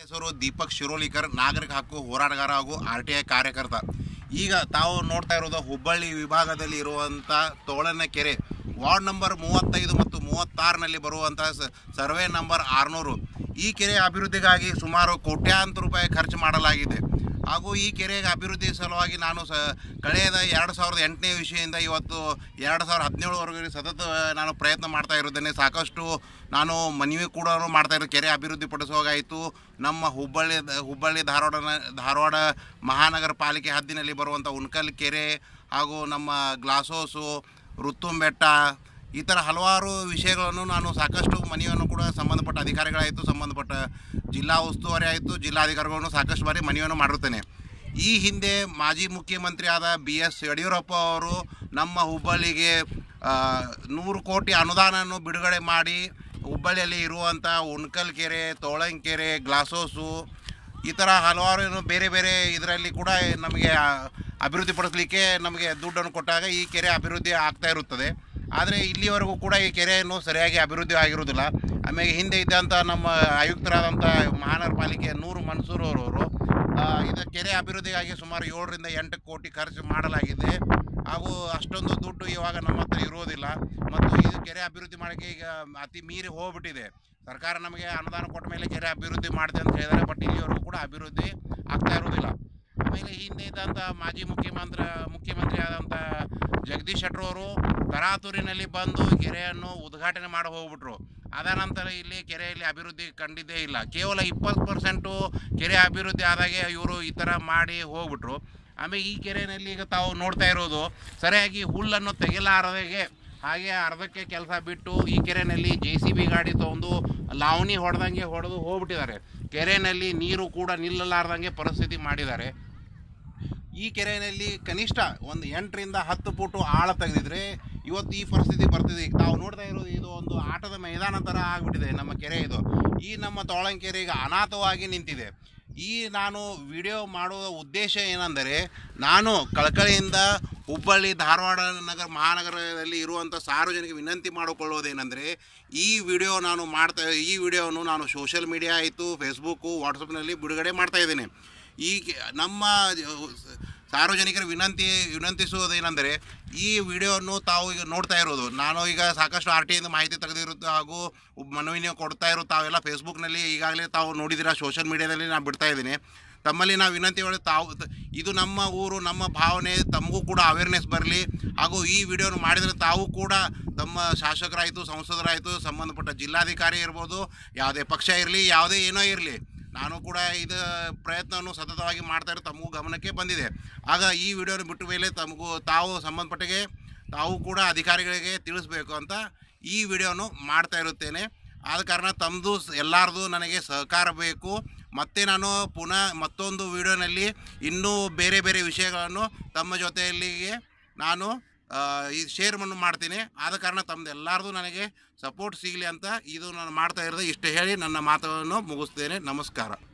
ಹೆಸರು ದೀಪಕ್ ಶಿರೋಲಿಕರ್ ನಾಗರಿಕ ಹಕ್ಕು ಹೋರಾಟಗಾರ ಹಾಗೂ ಆರ್ ಟಿ ಐ ಕಾರ್ಯಕರ್ತ ಈಗ ತಾವು ನೋಡ್ತಾ ಇರೋದು ಹುಬ್ಬಳ್ಳಿ ವಿಭಾಗದಲ್ಲಿ ಇರುವಂಥ ತೋಳನ ಕೆರೆ ವಾರ್ಡ್ ನಂಬರ್ ಮೂವತ್ತೈದು ಮತ್ತು ಮೂವತ್ತಾರನಲ್ಲಿ ಬರುವಂಥ ಸ- ಸರ್ವೆ ನಂಬರ್ ಆರುನೂರು ಈ ಕೆರೆ ಅಭಿವೃದ್ಧಿಗಾಗಿ ಸುಮಾರು ಕೋಟ್ಯಾಂತರ ರೂಪಾಯಿ ಖರ್ಚು ಮಾಡಲಾಗಿದೆ ಹಾಗೂ ಈ ಕೆರೆಗೆ ಅಭಿವೃದ್ಧಿ ಸಲುವಾಗಿ ನಾನು ಸ ಕಳೆದ ಎರಡು ಸಾವಿರದ ಎಂಟನೇ ವಿಷಯದಿಂದ ಇವತ್ತು ಎರಡು ಸಾವಿರದ ಹದಿನೇಳವರೆಗೆ ಸತತ ನಾನು ಪ್ರಯತ್ನ ಮಾಡ್ತಾ ಇರುತ್ತೇನೆ ಸಾಕಷ್ಟು ನಾನು ಮನವಿ ಕೂಡ ಮಾಡ್ತಾ ಇರೋ ಕೆರೆ ಅಭಿವೃದ್ಧಿ ಪಡಿಸುವಾಗಾಯಿತು ನಮ್ಮ ಹುಬ್ಬಳ್ಳಿ ಹುಬ್ಬಳ್ಳಿ ಧಾರವಾಡ ಧಾರವಾಡ ಮಹಾನಗರ ಪಾಲಿಕೆ ಹದ್ದಿನಲ್ಲಿ ಬರುವಂಥ ಉಣ್ಕಲ್ ಕೆರೆ ಹಾಗೂ ನಮ್ಮ ಗ್ಲಾಸೋಸು ರುತ್ತುಂಬೆಟ್ಟ ಈ ಥರ ಹಲವಾರು ವಿಷಯಗಳನ್ನು ನಾನು ಸಾಕಷ್ಟು ಮನವಿಯನ್ನು ಕೂಡ ಸಂಬಂಧಪಟ್ಟ ಅಧಿಕಾರಿಗಳಾಯಿತು ಸಂಬಂಧಪಟ್ಟ ಜಿಲ್ಲಾ ಉಸ್ತುವಾರಿ ಆಯಿತು ಜಿಲ್ಲಾಧಿಕಾರಿಗಳನ್ನು ಸಾಕಷ್ಟು ಬಾರಿ ಮನವಿಯನ್ನು ಮಾಡಿರುತ್ತೇನೆ ಈ ಹಿಂದೆ ಮಾಜಿ ಮುಖ್ಯಮಂತ್ರಿ ಆದ ಬಿ ಎಸ್ ಯಡಿಯೂರಪ್ಪ ಅವರು ನಮ್ಮ ಹುಬ್ಬಳ್ಳಿಗೆ ಆ, ನೂರು ಕೋಟಿ ಅನುದಾನವನ್ನು ಬಿಡುಗಡೆ ಮಾಡಿ ಹುಬ್ಬಳ್ಳಿಯಲ್ಲಿ ಇರುವಂಥ ಉಣ್ಕಲ್ ಕೆರೆ ತೋಳಂಕೆರೆ ಗ್ಲಾಸೋಸು ಈ ಥರ ಹಲವಾರು ಏನು ಬೇರೆ ಬೇರೆ ಇದರಲ್ಲಿ ಕೂಡ ನಮಗೆ ಆ, ಅಭಿವೃದ್ಧಿಪಡಿಸಲಿಕ್ಕೆ ನಮಗೆ ದುಡ್ಡನ್ನು ಕೊಟ್ಟಾಗ ಈ ಕೆರೆ ಅಭಿವೃದ್ಧಿ ಆಗ್ತಾ ಇರುತ್ತದೆ ಆದರೆ ಇಲ್ಲಿವರೆಗೂ ಕೂಡ ಈ ಕೆರೆಯನ್ನು ಸರಿಯಾಗಿ ಅಭಿವೃದ್ಧಿ ಆಗಿರುವುದಿಲ್ಲ ಆಮೇಲೆ ಹಿಂದೆ ಇದ್ದಂಥ ನಮ್ಮ ಆಯುಕ್ತರಾದಂಥ ಮಹಾನಗರ ಪಾಲಿಕೆ ನೂರು ಮನ್ಸೂರ್ ಅವರವರು ಇದು ಕೆರೆ ಅಭಿವೃದ್ಧಿಗಾಗಿ ಸುಮಾರು ಏಳರಿಂದ ಎಂಟು ಕೋಟಿ ಖರ್ಚು ಮಾಡಲಾಗಿದೆ ಹಾಗೂ ಅಷ್ಟೊಂದು ದುಡ್ಡು ಇವಾಗ ನಮ್ಮ ಹತ್ರ ಇರೋದಿಲ್ಲ ಮತ್ತು ಇದು ಕೆರೆ ಅಭಿವೃದ್ಧಿ ಮಾಡೋಕ್ಕೆ ಈಗ ಅತಿ ಮೀರಿ ಹೋಗ್ಬಿಟ್ಟಿದೆ ಸರ್ಕಾರ ನಮಗೆ ಅನುದಾನ ಕೊಟ್ಟ ಮೇಲೆ ಕೆರೆ ಅಭಿವೃದ್ಧಿ ಮಾಡಿದೆ ಅಂತ ಹೇಳಿದ್ದಾರೆ ಬಟ್ ಇಲ್ಲಿವರೆಗೂ ಕೂಡ ಅಭಿವೃದ್ಧಿ ಆಗ್ತಾ ಇರೋದಿಲ್ಲ ಆಮೇಲೆ ಹಿಂದೆ ಇದ್ದಂಥ ಮಾಜಿ ಮುಖ್ಯಮಂತ್ರಿ ಮುಖ್ಯಮಂತ್ರಿ ಆದಂಥ ಜಗದೀಶ್ ಶೆಟ್ಟರ್ ಅವರು ತರಾತುರಿನಲ್ಲಿ ಬಂದು ಕೆರೆಯನ್ನು ಉದ್ಘಾಟನೆ ಮಾಡಿ ಹೋಗ್ಬಿಟ್ರು ಅದ ನಂತರ ಇಲ್ಲಿ ಕೆರೆಯಲ್ಲಿ ಅಭಿವೃದ್ಧಿ ಕಂಡಿದ್ದೇ ಇಲ್ಲ ಕೇವಲ ಇಪ್ಪತ್ತು ಪರ್ಸೆಂಟು ಕೆರೆ ಅಭಿವೃದ್ಧಿ ಆದಾಗೆ ಇವರು ಈ ಥರ ಮಾಡಿ ಹೋಗ್ಬಿಟ್ರು ಆಮೇಲೆ ಈ ಕೆರೆಯಲ್ಲಿ ಈಗ ತಾವು ನೋಡ್ತಾ ಇರೋದು ಸರಿಯಾಗಿ ಹುಲ್ಲನ್ನು ತೆಗೆಲಾರದಾಗೆ ಹಾಗೆ ಅರ್ಧಕ್ಕೆ ಕೆಲಸ ಬಿಟ್ಟು ಈ ಕೆರೆಯಲ್ಲಿ ಜೆ ಸಿ ಬಿ ಗಾಡಿ ತೊಗೊಂಡು ಲಾವಣಿ ಹೊಡೆದಂಗೆ ಹೊಡೆದು ಹೋಗ್ಬಿಟ್ಟಿದ್ದಾರೆ ಕೆರೆಯಲ್ಲಿ ನೀರು ಕೂಡ ನಿಲ್ಲಲಾರ್ದಂಗೆ ಪರಿಸ್ಥಿತಿ ಮಾಡಿದ್ದಾರೆ ಈ ಕೆರೆಯಲ್ಲಿ ಕನಿಷ್ಠ ಒಂದು ಎಂಟರಿಂದ ಹತ್ತು ಫುಟು ಆಳ ತೆಗೆದಿದ್ರೆ ಇವತ್ತು ಈ ಪರಿಸ್ಥಿತಿ ಬರ್ತಿದೆ ಈಗ ತಾವು ನೋಡ್ತಾ ಇರೋದು ಇದು ಒಂದು ಆಟದ ಮೈದಾನ ಥರ ಆಗಿಬಿಟ್ಟಿದೆ ನಮ್ಮ ಕೆರೆ ಇದು ಈ ನಮ್ಮ ತೋಳಂಕೆರೆ ಈಗ ಅನಾಥವಾಗಿ ನಿಂತಿದೆ ಈ ನಾನು ವಿಡಿಯೋ ಮಾಡುವ ಉದ್ದೇಶ ಏನೆಂದರೆ ನಾನು ಕಳಕಳಿಯಿಂದ ಹುಬ್ಬಳ್ಳಿ ಧಾರವಾಡ ನಗರ ಮಹಾನಗರದಲ್ಲಿ ಇರುವಂಥ ಸಾರ್ವಜನಿಕ ವಿನಂತಿ ಮಾಡಿಕೊಳ್ಳೋದೇನೆಂದರೆ ಈ ವಿಡಿಯೋ ನಾನು ಮಾಡ್ತಾ ಈ ವಿಡಿಯೋವನ್ನು ನಾನು ಸೋಷಿಯಲ್ ಮೀಡಿಯಾ ಆಯಿತು ಫೇಸ್ಬುಕ್ಕು ವಾಟ್ಸಪ್ನಲ್ಲಿ ಬಿಡುಗಡೆ ಮಾಡ್ತಾ ಇದ್ದೇನೆ ಈ ಕೆ- ನಮ್ಮ ಸಾರ್ವಜನಿಕರ ವಿನಂತಿ ವಿನಂತಿಸುವುದೇನೆಂದರೆ ಈ ವಿಡಿಯೋವನ್ನು ತಾವು ಈಗ ನೋಡ್ತಾ ಇರೋದು ನಾನು ಈಗ ಸಾಕಷ್ಟು ಆರ್ ಟಿ ಇಂದ ಮಾಹಿತಿ ತೆಗೆದಿರುತ್ತೆ ಹಾಗೂ ಮನವಿನ ಕೊಡ್ತಾ ಇರೋ ತಾವೆಲ್ಲ ಫೇಸ್ಬುಕ್ನಲ್ಲಿ ಈಗಾಗಲೇ ತಾವು ನೋಡಿದ್ದೀರಾ ಸೋಷಿಯಲ್ ಮೀಡಿಯಾದಲ್ಲಿ ನಾನು ಬಿಡ್ತಾ ಇದ್ದೀನಿ ತಮ್ಮಲ್ಲಿ ನಾವು ವಿನಂತಿ ಮಾಡಿ ತಾವು ತ- ಇದು ನಮ್ಮ ಊರು ನಮ್ಮ ಭಾವನೆ ತಮಗೂ ಕೂಡ ಅವೇರ್ನೆಸ್ ಬರಲಿ ಹಾಗೂ ಈ ವಿಡಿಯೋನ ಮಾಡಿದರೆ ತಾವು ಕೂಡ ತಮ್ಮ ಶಾಸಕರಾಯಿತು ಸಂಸದರಾಯಿತು ಸಂಬಂಧಪಟ್ಟ ಜಿಲ್ಲಾಧಿಕಾರಿ ಇರ್ಬೋದು ಯಾವುದೇ ಪಕ್ಷ ಇರಲಿ ಯಾವುದೇ ಏನೋ ಇರಲಿ ನಾನು ಕೂಡ ಇದು ಪ್ರಯತ್ನವನ್ನು ಸತತವಾಗಿ ಮಾಡ್ತಾ ಇರೋ ತಮಗೂ ಗಮನಕ್ಕೆ ಬಂದಿದೆ ಆಗ ಈ ವಿಡಿಯೋನ ಬಿಟ್ಟ ಮೇಲೆ ತಮಗೂ ತಾವು ಸಂಬಂಧಪಟ್ಟಿಗೆ ತಾವು ಕೂಡ ಅಧಿಕಾರಿಗಳಿಗೆ ತಿಳಿಸ್ಬೇಕು ಅಂತ ಈ ವಿಡಿಯೋನು ಮಾಡ್ತಾ ಇರುತ್ತೇನೆ ಆದ ಕಾರಣ ತಮ್ಮದು ಎಲ್ಲರದು ನನಗೆ ಸಹಕಾರ ಬೇಕು ಮತ್ತೆ ನಾನು ಪುನಃ ಮತ್ತೊಂದು ವಿಡಿಯೋನಲ್ಲಿ ಇನ್ನೂ ಬೇರೆ ಬೇರೆ ವಿಷಯಗಳನ್ನು ತಮ್ಮ ಜೊತೆಯಲ್ಲಿಗೆ ನಾನು ಆ, ಈ ಶೇರ್ ಮಾಡ್ತೀನಿ ಆದ ಕಾರಣ ತಮ್ಮದು ಎಲ್ಲರದು ನನಗೆ ಸಪೋರ್ಟ್ ಸಿಗಲಿ ಅಂತ ಇದು ನಾನು ಮಾಡ್ತಾ ಇರೋದು ಇಷ್ಟು ಹೇಳಿ ನನ್ನ ಮಾತನ್ನು ಮುಗಿಸ್ತೇನೆ ನಮಸ್ಕಾರ